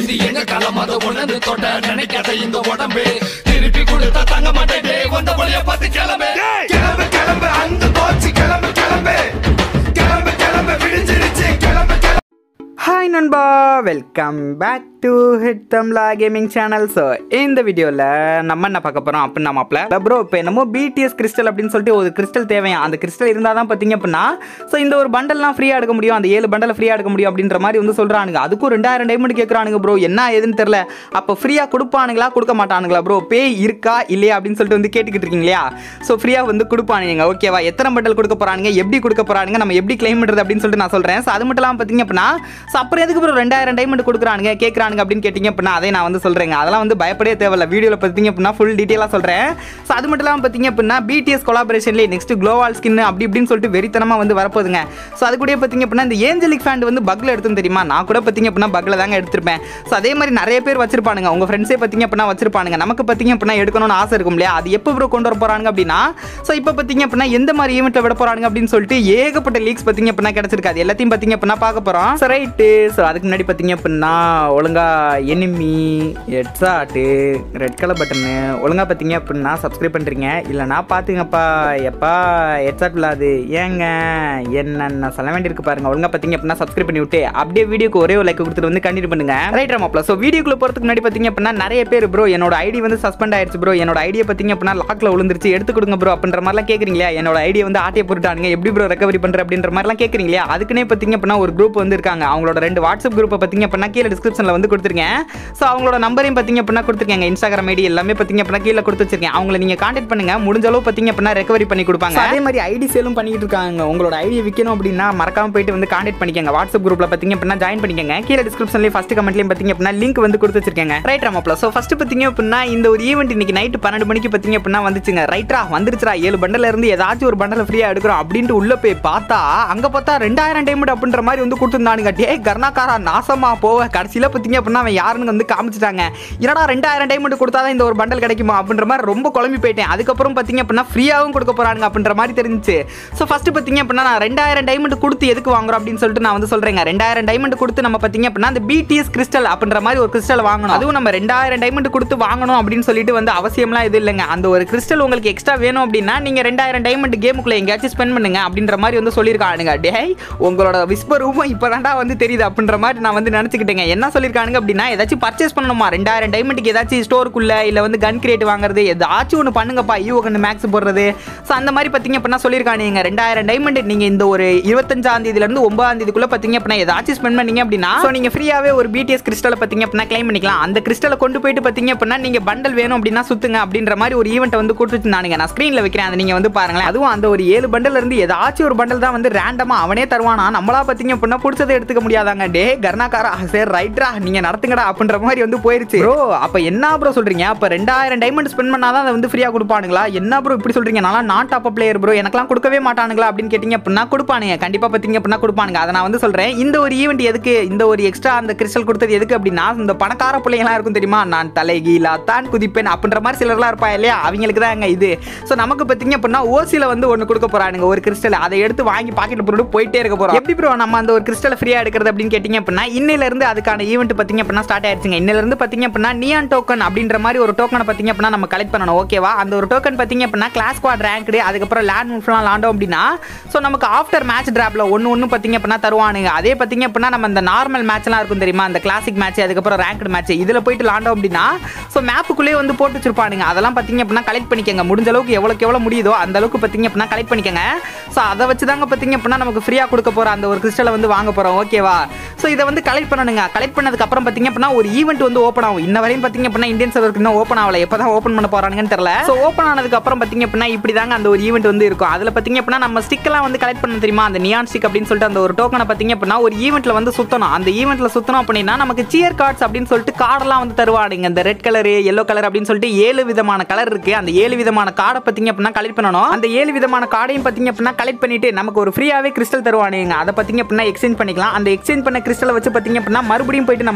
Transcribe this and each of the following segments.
இது எங்க களம் அதை உணர்ந்து தொட்ட நினைக்காத இந்த உடம்பு திருப்பி கொடுத்தா தங்க மாட்டேன் வந்த வழிய பார்த்து கிளம்பு கிளம்பு கிளம்பு அந்த போச்சு கிளம்பு கிளம்பு கிளம்பு கிளம்பு விடிஞ்சிருச்சு கிளம்பு கிளம்பு ஹாய் நண்பா வெல்கம் பேக் டு ஹிட் தம்லா கேமிங் சேனல் ஸோ இந்த வீடியோவில் நம்ம என்ன பார்க்க போகிறோம் அப்படின்னு நம்மள ப்ரோ இப்போ என்னமோ பிடிஎஸ் கிறிஸ்டல் அப்படின்னு சொல்லிட்டு ஒரு கிறிஸ்டல் தேவையா அந்த கிறிஸ்டல் இருந்தால் தான் பார்த்தீங்க அப்படின்னா ஸோ இந்த ஒரு பண்டல்லாம் ஃப்ரீயாக எடுக்க முடியும் அந்த ஏழு பண்டலை ஃப்ரீயாக எடுக்க முடியும் அப்படின்ற மாதிரி வந்து சொல்கிறானுங்க அதுக்கும் ரெண்டாயிரம் டைமண்ட் கேட்குறானுங்க ப்ரோ என்ன ஏதுன்னு தெரில அப்போ ஃப்ரீயாக கொடுப்பானுங்களா கொடுக்க மாட்டானுங்களா ப்ரோ பே இருக்கா இல்லையா அப்படின்னு சொல்லிட்டு வந்து கேட்டுக்கிட்டு இருக்கீங்க இல்லையா ஸோ ஃப்ரீயாக வந்து கொடுப்பானுங்க ஓகேவா எத்தனை பண்டல் கொடுக்க போகிறானுங்க எப்படி கொடுக்க போகிறானுங்க நம்ம எப்படி கிளைம் பண்ணுறது அப்படின்னு சொல்லிட்டு நான் சொல்கிறேன் ஸோ அது மட்டும் இல்லாமல் பார்த்தீங்க அப்படின்னா ஸோ அப்புறம் எதுக்கு ப்ரோ ரெண்டாயிரம் டைமண்ட் கொடுக்குறானுங்க கேட்குறானுங்க அப்படின்னு கேட்டிங்க அப்படின்னா அதை நான் வந்து சொல்கிறேங்க அதெல்லாம் வந்து பயப்படவே தேவையில்ல வீடியோவில் பார்த்தீங்க அப்படின்னா ஃபுல் டீட்டெயிலாக சொல்கிறேன் ஸோ அது மட்டும் இல்லாமல் பார்த்தீங்க அப்படின்னா பிடிஎஸ் கொலாபரேஷன்லேயே நெக்ஸ்ட் குளோவால் ஸ்கின் அப்படி இப்படின்னு சொல்லிட்டு வெறித்தனமாக வந்து வரப்போகுதுங்க ஸோ அது கூட பார்த்தீங்க அப்படின்னா இந்த ஏஞ்சலிக் ஃபேண்ட் வந்து பக்கில் எடுத்துன்னு தெரியுமா நான் கூட பார்த்தீங்க அப்படின்னா பக்கில் தாங்க எடுத்திருப்பேன் ஸோ அதே மாதிரி நிறைய பேர் வச்சிருப்பானுங்க உங்கள் ஃப்ரெண்ட்ஸே பார்த்தீங்க அப்படின்னா வச்சிருப்பானுங்க நமக்கு பார்த்தீங்க அப்படின்னா எடுக்கணும்னு ஆசை இருக்கும் இல்லையா அது எப்போ ப்ரோ கொண்டு வர போகிறாங்க அப்படின்னா ஸோ இப்போ பார்த்தீங்க அப்படின்னா எந்த மாதிரி ஈவெண்ட்டில் விட போகிறாங்க அப்படின்னு சொல்லிட்டு ஏகப்பட்ட லீக்ஸ் பார்த்தீங்க அப்படின்னா கிடச்சிருக்காது எல்லாத்தையும் பார்த்தீங்க அப்படின்னா பார்க்க போகிறோம் ஸோ ரைட்டு ஸோ அதுக்கு முன்னாடி பார்த்தீங்க அப்படின்னா ஒழுங்கா enemy headshot red colour button ஒழுங்கா பார்த்தீங்க அப்படின்னா சப்ஸ்கிரைப் பண்ணுறீங்க இல்லைனா பார்த்துங்கப்பா எப்பா ஹெட்ஸாட் விழாது ஏங்க என்னென்ன சொல்ல வேண்டியிருக்கு பாருங்க ஒழுங்கா பார்த்தீங்க அப்படின்னா சப்ஸ்கிரைப் பண்ணி விட்டு அப்படியே வீடியோக்கு ஒரே ஒரு லைக் கொடுத்துட்டு வந்து கண்டினியூ பண்ணுங்க ரைட் ராமாப்ல ஸோ வீடியோக்குள்ள போகிறதுக்கு முன்னாடி பார்த்தீங்க அப்படின்னா நிறைய பேர் ப்ரோ என்னோட ஐடி வந்து சஸ்பெண்ட் ஆயிடுச்சு ப்ரோ என்னோட ஐடியை பார்த்தீங்க அப்படின்னா லாக்ல விழுந்துருச்சு எடுத்து கொடுங்க ப்ரோ அப்படின்ற மாதிரிலாம் கேட்குறீங்களா என்னோட ஐடியை வந்து ஆட்டியை போட்டுட்டானுங்க எப்படி ப்ரோ ரெக்கவரி பண்ணுற அப்படின்ற மாதிரிலாம் கேட்குறீங்களா அதுக்குன்னே பார்த்தீங்க அப்படின்னா ஒரு குரூப் வந்து இருக்காங்க அவங்களோட ரெண்டு வாட்ஸ்அப் குரூப்பை பார்த்தீங்க அப்படின்னா கீழே டிஸ்கிரிப்ஷனில் வந்து கொடுத்துருக்கேன் ஸோ அவங்களோட நம்பரையும் பார்த்தீங்க அப்படின்னா கொடுத்துருக்கேங்க இன்ஸ்டாகிராம் ஐடி எல்லாமே பார்த்தீங்க அப்படின்னா கீழே கொடுத்து வச்சிருக்கேன் அவங்கள நீங்கள் கான்டாக்ட் பண்ணுங்க முடிஞ்ச அளவு பார்த்தீங்க அப்படின்னா ரெக்கவரி பண்ணி கொடுப்பாங்க So, அதே மாதிரி ஐடி சேலும் பண்ணிட்டு இருக்காங்க உங்களோட ஐடியை விற்கணும் அப்படின்னா மறக்காம போயிட்டு வந்து கான்டாக்ட் பண்ணிக்கங்க வாட்ஸ்அப் குரூப்ல பார்த்தீங்க அப்படின்னா ஜாயின் பண்ணிக்கங்க கீழே டிஸ்கிரிப்ஷன்லேயே ஃபர்ஸ்ட் கமெண்ட்லையும் பார்த்தீங்க அப்படின்னா லிங்க் வந்து கொடுத்து வச்சிருக்கேங்க ரைட் ராமப்ல ஸோ ஃபர்ஸ்ட் பார்த்தீங்க அப்படின்னா இந்த ஒரு ஈவெண்ட் இன்னைக்கு நைட்டு பன்னெண்டு மணிக்கு பார்த்தீங்க அப்படின்னா வந்துச்சுங்க ரைட்ரா வந்துருச்சுரா ஏழு பண்டல இருந்து ஏதாச்சும் ஒரு பண்டல ஃப்ரீயா எடுக்கிறோம் அப்படின்ட்டு உள்ள போய் பார்த்தா அங்க பார்த்தா ரெண்டாயிரம் டைமண்ட் அப்படின்ற மாதிரி வந்து கொடுத்துருந்தானுங்க டே கர்ணாக்காரா நாசமா போவ கடைசியில பார்த்தீங்க அப்படின்னா அவன் யாருன்னு வந்து காமிச்சிட்டாங்க என்னடா ரெண்டாயிரம் டைமண்ட் கொடுத்தாதான் இந்த ஒரு பண்டல் கிடைக்குமா அப்படின்ற மாதிரி ரொம்ப குழம்பி போயிட்டேன் அதுக்கப்புறம் பார்த்தீங்க அப்படின்னா ஃப்ரீயாகவும் கொடுக்க போறானுங்க அப்படின்ற மாதிரி தெரிஞ்சுச்சு ஸோ ஃபர்ஸ்ட் பார்த்தீங்க அப்படின்னா நான் ரெண்டாயிரம் டைமண்ட் கொடுத்து எதுக்கு வாங்குறோம் அப்படின்னு சொல்லிட்டு நான் வந்து சொல்றேங்க ரெண்டாயிரம் டைமண்ட் கொடுத்து நம்ம பார்த்தீங்க அப்படின்னா அந்த பிடிஎஸ் கிறிஸ்டல் அப்படின்ற மாதிரி ஒரு கிறிஸ்டல் வாங்கணும் அதுவும் நம்ம ரெண்டாயிரம் டைமண்ட் கொடுத்து வாங்கணும் அப்படின்னு சொல்லிட்டு வந்து அவசியம்லாம் இது இல்லைங்க அந்த ஒரு கிறிஸ்டல் உங்களுக்கு எக்ஸ்ட்ரா வேணும் அப்படின்னா நீங்க ரெண்டாயிரம் டைமண்ட் கேமுக்குள்ள எங்கேயாச்சும் ஸ்பெண்ட் பண்ணுங்க அப்படின்ற மாதிரி வந்து சொல்லியிருக்கானுங்க டேய் உங்களோட விஸ்பர் ரூமும் இப்போதான்டா வந்து தெரியுது அப்படின்ற மாதிரி நான் வந்து நினச்சிக்கிட்டேங்க என்ன சொல்லியிருக்கானுங்க அப்படின்னா ஏதாச்சும் பர்ச்சேஸ் பண்ணணுமா ரெண்டாயிரம் டைமண்ட்டுக்கு ஏதாச்சும் ஸ்டோருக்குள்ள இல்லை வந்து கன் கிரியேட் வாங்குறது ஏதாச்சும் ஒன்று பண்ணுங்கப்பா ஈவோ கண்டு மேக்ஸ் போடுறது ஸோ அந்த மாதிரி பார்த்தீங்க அப்படின்னா சொல்லியிருக்கானுங்க ரெண்டாயிரம் டைமண்ட் நீங்கள் இந்த ஒரு இருபத்தஞ்சாம் தேதியிலேருந்து ஒன்பதாம் தேதிக்குள்ள பார்த்தீங்க அப்படின்னா ஏதாச்சும் ஸ்பெண்ட் பண்ணீங்க அப்படின்னா ஸோ நீங்கள் ஃப்ரீயாகவே ஒரு பிடிஎஸ் கிறிஸ்டலை பார்த்தீங்க அப்படின்னா கிளைம் பண்ணிக்கலாம் அந்த கிறிஸ்டலை கொண்டு போயிட்டு பார்த்தீங்க அப்படின்னா நீங்கள் பண்டல் வேணும் அப்படின்னா சுத்துங்க அப்படின்ற மாதிரி ஒரு ஈவெண்ட் வந்து கொடுத்துருந்தானுங்க நான் ஸ்க்ரீனில் வைக்கிறேன் அதை நீங்கள் வந்து பாருங்களேன் அதுவும் அந்த ஒரு ஏழு பண்டல் இருந்து ஏதாச்சும் ஒரு பண்டல் தான் வந்து ரேண்டமாக அவனே தருவானா நம்மளா பார்த்தீங்க அப்படின்னா பிடிச்சதை எடுத்துக்க முடியாதாங்க டே கர்ணாக்காரா சரி ரைட்ரா நீங்கள் நடத்துங்கடா அப்படின்ற மாதிரி வந்து போயிருச்சு ப்ரோ அப்போ என்ன ப்ரோ சொல்கிறீங்க அப்போ ரெண்டாயிரம் டைமண்ட் ஸ்பெண்ட் பண்ணாதான் அதை வந்து ஃப்ரீயாக கொடுப்பானுங்களா என்ன ப்ரோ இப்படி சொல்கிறீங்க நல்லா நான் டாப் பிளேயர் ப்ரோ எனக்கெல்லாம் கொடுக்கவே மாட்டானுங்களா அப்படின்னு கேட்டிங்க அப்படின்னா கொடுப்பானுங்க கண்டிப்பாக பார்த்தீங்க அப்படின்னா கொடுப்பானுங்க அதை நான் வந்து சொல்கிறேன் இந்த ஒரு ஈவெண்ட் எதுக்கு இந்த ஒரு எக்ஸ்ட்ரா அந்த கிறிஸ்டல் கொடுத்தது எதுக்கு அப்படின்னா இந்த பணக்கார பிள்ளைங்களாம் இருக்கும் தெரியுமா நான் தலைகீழா தான் குதிப்பேன் அப்படின்ற மாதிரி சிலர்லாம் இருப்பா இல்லையா அவங்களுக்கு தான் இது ஸோ நமக்கு பார்த்தீங்க அப்படின்னா ஓசியில் வந்து ஒன்று கொடுக்க போறானுங்க ஒரு கிறிஸ்டல் அதை எடுத்து வாங்கி பாக்கெட் போட்டு போயிட்டே இருக்க போறோம் எப்படி ப்ரோ நம்ம அந்த ஒரு கிறிஸ்டல் ஃப்ரீயாக எடுக்கிறது அப்படின்னு கேட்டிங்க அப்படின்னா இன்னையில இருந்து அதுக்கான ஈவெண்ட் பார்த்தீங்க அப்படின்னா ஸ்டார்ட் ஆயிடுச்சுங்க இன்னையில இருந்து பார்த்தீங்க அப்படின்னா நியான் டோக்கன் அப்படின்ற மாதிரி ஒரு டோக்கனை பார்த்தீங்க அப்படின்னா நம்ம கலெக்ட் பண்ணணும் ஓகேவா அந்த ஒரு டோக்கன் பார்த்தீங்க அப்படின்னா கிளாஸ் ஸ்குவாட் ரேங்க்டு அதுக்கப்புறம் லேண்ட் மூவ்ஸ்லாம் லாண்டோம் அப்படின்னா ஸோ நமக்கு ஆஃப்டர் மேட்ச் டிராப்ல ஒன்று ஒன்று பார்த்தீங்க அப்படின்னா தருவானுங்க அதே பார்த்தீங்க அப்படின்னா நம்ம இந்த நார்மல் மேட்ச்லாம் இருக்கும் தெரியுமா அந்த கிளாசிக் மேட்ச் அதுக்கப்புறம் ரேங்க்டு மேட்ச் இதில் போயிட்டு லாண்டோம் அப்படின்னா ஸோ மேப்புக்குள்ளேயே வந்து போட்டு வச்சிருப்பானுங்க அதெல்லாம் பார்த்தீங்க அப்படின்னா கலெக்ட் பண்ணிக்கங்க முடிஞ்ச அளவுக்கு எவ்வளோக்கு எவ்வளோ முடியுதோ அந்த அளவுக்கு பார்த்தீங்க அப்படின்னா கலெக்ட் பண்ணிக்கங்க ஸோ அதை வச்சு தாங்க பார்த்தீங்க அப்படின்னா நமக்கு ஃப்ரீயாக கொடுக்க போகிற அந்த ஒரு கிறிஸ்டலை வந்து வாங்க போகிறோம் ஓகேவா ஸோ இதை வந்து கலெக்ட் பண்ணணுங்க கலெக்ட் பண்ணதுக்கு அப்புறம் பார்த்தீங்க அப்படின்னா ஒரு ஈவெண்ட் வந்து ஓப்பன் ஆகும் இன்ன வரையும் பார்த்தீங்க அப்படின்னா இந்தியன் சர்வருக்கு இன்னும் ஓப்பன் ஆகல எப்போ தான் ஓப்பன் பண்ண போகிறாங்கன்னு தெரியல ஸோ ஓப்பன் ஆனதுக்கு அப்புறம் பார்த்தீங்க அப்படின்னா இப்படி தாங்க அந்த ஒரு ஈவெண்ட் வந்து இருக்கும் அதில் பார்த்தீங்க அப்படின்னா நம்ம ஸ்டிக்கெல்லாம் வந்து கலெக்ட் பண்ண தெரியுமா அந்த நியான் ஸ்டிக் அப்படின்னு சொல்லிட்டு அந்த ஒரு டோக்கனை பார்த்தீங்க அப்படின்னா ஒரு ஈவெண்ட்ல வந்து சுத்தணும் அந்த ஈவெண்ட்ல சுத்தணும் அப்படின்னா நமக்கு சியர் கார்ட்ஸ் அப்படின்னு சொல்லிட்டு கார்டெல்லாம் வந்து தருவாடுங்க இந்த ரெட் கலர் எல்லோ கலர் அப்படின்னு சொல்லிட்டு ஏழு விதமான கலர் இருக்கு அந்த ஏழு விதமான கார்டை பார்த்தீங்க அப்படின்னா கலெக்ட் பண்ணணும் அந்த ஏழு விதமான கார்டையும் பார்த்தீங்க அப்படின்னா கலெக்ட் பண்ணிட்டு நமக்கு ஒரு ஃப்ரீயாவே கிறிஸ்டல் தருவானுங்க அதை பார்த்தீங்க அப்படின்னா எக்ஸ்சேஞ்ச் பண்ணிக்கலாம் அந்த எக்ஸ்சேஞ்ச் பண்ண கிறிஸ்டலை வச்சு பார்த்தீங்க அப்படின்னா மறுபடியும் போயிட்டு நம்ம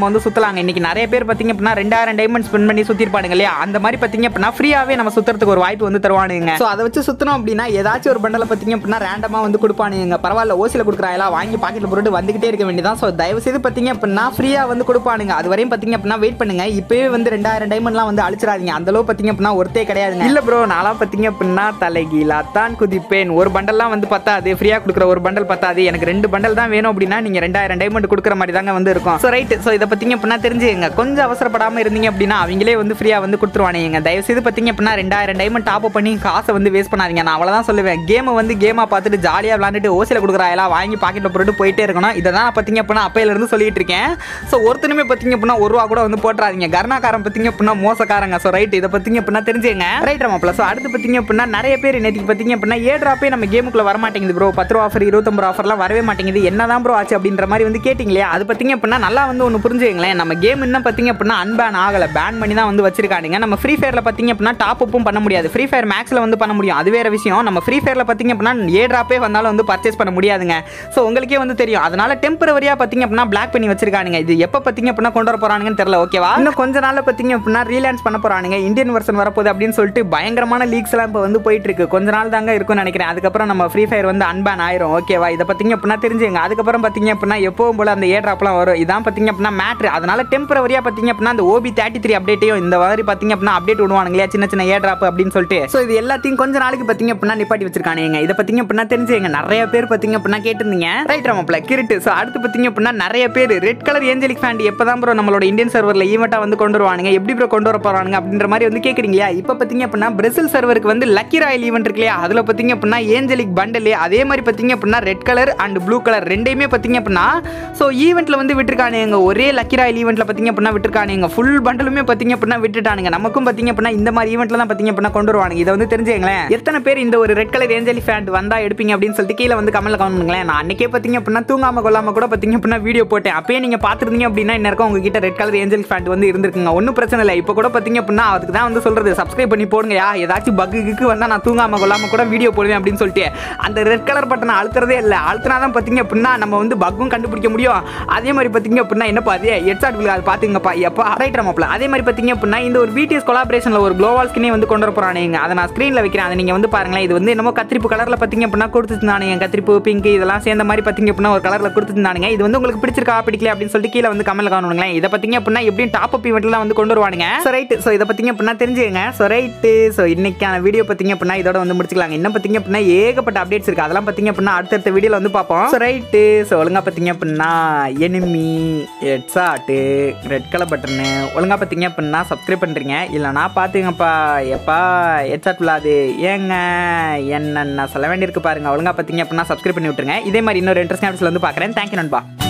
நம்ம வந்து சுத்தலாங்க இன்னைக்கு நிறைய பேர் பார்த்தீங்க அப்படின்னா ரெண்டாயிரம் டைமண்ட் ஸ்பெண்ட் பண்ணி சுத்திருப்பானுங்க இல்லையா அந்த மாதிரி பார்த்தீங்க அப்படின்னா ஃப்ரீயாவே நம்ம சுத்துறதுக்கு ஒரு வாய்ப்பு வந்து தருவானுங்க ஸோ அதை வச்சு சுத்தணும் அப்படின்னா ஏதாச்சும் ஒரு பண்டலை பார்த்தீங்க அப்படின்னா ரேண்டமா வந்து கொடுப்பானுங்க பரவாயில்ல ஓசியில் கொடுக்குறாங்களா வாங்கி பாக்கெட்ல போட்டு வந்துகிட்டே இருக்க வேண்டியதான் ஸோ தயவு செய்து பார்த்தீங்க அப்படின்னா ஃப்ரீயா வந்து கொடுப்பானுங்க அது வரையும் பார்த்தீங்க அப்படின்னா வெயிட் பண்ணுங்க இப்பவே வந்து ரெண்டாயிரம் டைமண்ட்லாம் வந்து அழிச்சிடாதீங்க அந்த அளவு பார்த்தீங்க அப்படின்னா ஒருத்தே கிடையாதுங்க இல்ல ப்ரோ நான்லாம் பார்த்தீங்க அப்படின்னா தலைகீழா தான் குதிப்பேன் ஒரு பண்டல்லாம் வந்து பத்தாது ஃப்ரீயா கொடுக்குற ஒரு பண்டல் பத்தாது எனக்கு ரெண்டு பண்டல் தான் வேணும் அப்படின்னா நீங்க ரெண்டாயிரம் டைமண்ட் கொடுக்குற மாதிரி தாங்க வந்து இருக்கும் ஸோ ரைட் ஸோ இதை பார்த்தீங்க அப்படின்னா தெரிஞ்சுங்க கொஞ்சம் அவசரப்படாம இருந்தீங்க அப்படின்னா அவங்களே வந்து ஃப்ரீயா வந்து கொடுத்துருவானுங்க தயவு செய்து பார்த்தீங்க அப்படின்னா ரெண்டாயிரம் டைமண்ட் டாப் பண்ணி காசை வந்து வேஸ்ட் பண்ணாதீங்க நான் அவ்வளவுதான் சொல்லுவேன் கேமை வந்து கேமா பார்த்துட்டு ஜாலியாக விளாண்டுட்டு ஓசியில் கொடுக்குறாயெல்லாம் வாங்கி பாக்கெட்டில் போட்டு போயிட்டே இருக்கணும் இதை தான் பார்த்தீங்க அப்படின்னா அப்பையில இருந்து சொல்லிட்டு இருக்கேன் ஸோ ஒருத்தனுமே பார்த்தீங்க அப்படின்னா ஒரு ரூபா கூட வந்து போட்டுறாதீங்க கர்ணாக்காரன் பார்த்தீங்க அப்படின்னா மோசக்காரங்க ஸோ ரைட் இதை பார்த்தீங்க அப்படின்னா தெரிஞ்சுங்க ரைட் நம்ம ப்ளஸ் அடுத்து பார்த்தீங்க அப்படின்னா நிறைய பேர் நேற்றுக்கு பார்த்தீங்க அப்படின்னா ஏ ட்ராப்பே நம்ம கேமுக்குள்ள வர மாட்டேங்குது ப்ரோ பத்து ரூபா ஆஃபர் இருபத்தொம்பது ஆஃபர்லாம் வரவே மாட்டேங்குது என்னதான் ப்ரோ ஆச்சு அப்படின்ற மாதிரி வந்து கேட்டிங்களே அது பார்த்தீங்க அப்படின்னா நல்லா வந்து ஒன்று புரிஞ்சுங்களேன் நம்ம கேம் இன்னும் பார்த்தீங்க அப்படின்னா அன்பேன் ஆகலை பேன் பண்ணி தான் வந்து வச்சிருக்கானுங்க நம்ம ஃப்ரீ ஃபயரில் பார்த்தீங்க அப்படின்னா டாப் அப்பும் பண்ண முடியாது ஃப்ரீ ஃபயர் மேக்ஸில் வந்து பண்ண முடியும் அது வேற விஷயம் நம்ம ஃப்ரீ ஃபயரில் பார்த்தீங்க அப்படின்னா ஏ ட்ராப்பே வந்தாலும் வந்து பர்ச்சேஸ் பண்ண முடியாதுங்க ஸோ உங்களுக்கே வந்து தெரியும் அதனால டெம்பரவரியாக பார்த்தீங்க அப்படின்னா பிளாக் பண்ணி வச்சிருக்கானுங்க இது எப்போ பார்த்தீங்க அப்படின்னா கொண்டு வர போறானுங்கன்னு தெரியல ஓகேவா இன்னும் கொஞ்ச நாள்ல பார்த்தீங்க அப்படின்னா ரீலான்ஸ் பண்ண போறானுங்க இந்தியன் வெர்ஷன் வரப்போகுது அப்படின்னு சொல்லிட்டு பயங்கரமான லீக்ஸ் எல்லாம் இப்போ வந்து போயிட்டு இருக்கு கொஞ்ச நாள் தாங்க இருக்கும்னு நினைக்கிறேன் அதுக்கப்புறம் நம்ம ஃப்ரீ ஃபயர் வந்து அன்பேன் ஆயிரும் ஓகேவா இதை பார்த்தீங்க அப்படின்னா தெரிஞ்சுங்க அதுக்கப்புறம் பார்த்தீங்க அப்படின்னா எப்பவும் போல அந்த ஏ ட்ராப்லாம் வரும் இதான் பார்த்தீங்க அப்படின்னா மேட்ரு அதனால டெம்பரவரியாக பார்த்தீங்க அப்படின்னா அந்த ஓபி தேர்ட்டி த்ரீ அப்டேட்டையும் இந்த மாதிரி பார்த்தீங்க அப்படின்னா அப்டேட் விடுவானுங்க இல்லையா சின்ன சின்ன ஏ ட்ராப் அப்படின்னு சொல்லிட்டு ஸோ இது எல்லாத்தையும் கொஞ்ச நாளைக்கு பார்த்தீங்க அப்படின்னா நிப்பாட்டி வச்சிருக்கானுங்க இதை பார்த்தீங்க அப்படின்னா தெரிஞ்சுங்க நிறைய பேர் பார்த்தீங்க அப்படின்னா கேட்டிருந்தீங்க ரைட் ரமப்ல கிரிட்டு ஸோ அடுத்து பார்த்தீங்க அப்படின்னா நிறைய பேர் ரெட் கலர் ஏஞ்சலிக் ஃபேண்ட் எப்போ தான் ப்ரோ நம்மளோட இந்தியன் சர்வரில் ஈவெண்ட்டாக வந்து கொண்டு வருவானுங்க எப்படி ப்ரோ கொண்டு வர போறானுங்க அப்படின்ற மாதிரி வந்து கேட்குறீங்களா இப்போ பார்த்தீங்க அப்படின்னா பிரேசில் சர்வருக்கு வந்து லக்கி ராயல் ஈவெண்ட் இருக்கு இல்லையா அதில் பார்த்தீங்க அப்படின்னா ஏஞ்சலிக் பண்டல் அதே மாதிரி பார்த்தீங்க அப்படின்னா red colour and blue colour ரெண்டையுமே பார்த்தீங்க அப்படின்னா ஸோ ஈவெண்ட்டில் வந்து விட்டுருக்கானுங்க ஒரே லக்கி ராயல் ஈவெண்ட்டில் பார்த்தீங்க அப்படின்னா விட்டுருக்கானுங்க ஃபுல் பண்டலுமே பார்த்தீங்க அப்படின்னா விட்டுட்டானுங்க நமக்கும் பார்த்தீங்க அப்படின்னா இந்த மாதிரி ஈவெண்ட்ல தான் பார்த்தீங்க அப்படின்னா கொண்டு வருவானுங்க இதை வந்து தெரிஞ்சுங்களேன் எத்தனை பேர் இந்த ஒரு ரெட் கலர் ஏஞ்சலி ஃபேண்ட் வந்தா எடுப்பீங்க அப்படின்னு சொல்லிட்டு கீழே வந்து கமெண்ட்ல கமெண்ட் பண்ணுங்களேன் நான் அன்னைக்கே பார்த்தீங்க அப்படின்னா தூங்காம கொள்ளாம கூட பார்த்தீங்க அப்படின்னா வீடியோ போட்டேன் அப்பயே நீங்க பார்த்துருந்தீங்க அப்படின்னா இன்னும் உங்ககிட்ட ரெட் கலர் ஏஞ்சல் ஃபேண்ட் வந்து இருந்திருக்குங்க ஒன்றும் பிரச்சனை இல்லை இப்போ கூட பார்த்தீங்க அப்படின்னா அதுக்கு தான் வந்து சொல்றது சப்ஸ்கிரைப் பண்ணி போடுங்கயா ஏதாச்சும் பக்கு கிக்கு வந்தா நான் தூங்காம கொள்ளாம கூட வீடியோ போடுவேன் அப்படின்னு சொல்லிட்டு அந்த ரெட் கலர் பட்டனை அழுத்துறதே இல்லை அழுத்தினா தான் பார்த்தீங்க அப்படின்னா நம்ம வந்து பக்கும் கண்டுபிடிக்க முடியும் அதே மாதிரி பார்த்தீங்க அப்படின்னா என்னப்பா அது ஹெட்ஷாட் விழா அது பார்த்துங்கப்பா எப்பா ரைட் ரமப்பில் அதே மாதிரி பார்த்தீங்க அப்படின்னா இந்த ஒரு பிடிஎஸ் கொலாபரேஷனில் ஒரு குளோவால் ஸ்கினே வந்து கொண்டு வர போறானுங்க அதை நான் ஸ்க்ரீனில் வைக்கிறேன் அதை நீங்கள் வந்து பாருங்களேன் இது வந்து என்னமோ கத்திரிப்பு கலரில் பார்த்தீங்க அப்படின்னா கொடுத்துருந்தானுங்க கத்திரிப்பு பிங்க் இதெல்லாம் சேர்ந்த மாதிரி பார்த்தீங்க அப்படின்னா ஒரு கலரில் கொடுத்துருந்தானுங்க இது வந்து உங்களுக்கு பிடிச்சிருக்கா பிடிக்கல அப்படின்னு சொல்லிட்டு கீழே வந்து கமெண்ட்ல காணுங்களேன் இதை பார்த்தீங்க அப்படின்னா எப்படியும் டாப் அப் இவெண்ட்லாம் வந்து கொண்டு வருவானுங்க ஸோ ரைட் ஸோ இதை பார்த்தீங்க அப்படின்னா தெரிஞ்சுங்க ஸோ ரைட்டு ஸோ இன்னைக்கான வீடியோ பார்த்தீங்க அப்படின்னா இதோட வந்து முடிச்சுக்கலாங்க இன்னும் பார்த்தீங்க அப்படின்னா ஏகப்பட்ட அப்டேட்ஸ் இருக்கு அதெல்லாம் பார்த்தீங்க அப்படின்னா அடுத்தடுத்த வீடியோவில் வந்து பார்ப்போம் ஸோ ரைட்டு ஸோ ஒழுங்கா பார்த்தீங்க அப்படின்னா enemy headshot red colour button ஒழுங்கா பார்த்தீங்க அப்படின்னா சப்ஸ்கிரைப் பண்ணுறீங்க இல்லைனா பார்த்துங்கப்பா எப்பா ஹெட்ஸாட் விழாது ஏங்க என்ன சொல்ல வேண்டியிருக்கு பாருங்க ஒழுங்கா பார்த்தீங்க அப்படின்னா சப்ஸ்கிரைப் பண்ணி விட்டுருங்க இதே மாதிரி இன்னொரு இன்ட்ரெஸ்ட் வந்து பார்க்குறேன் தேங்க்யூ நண்பா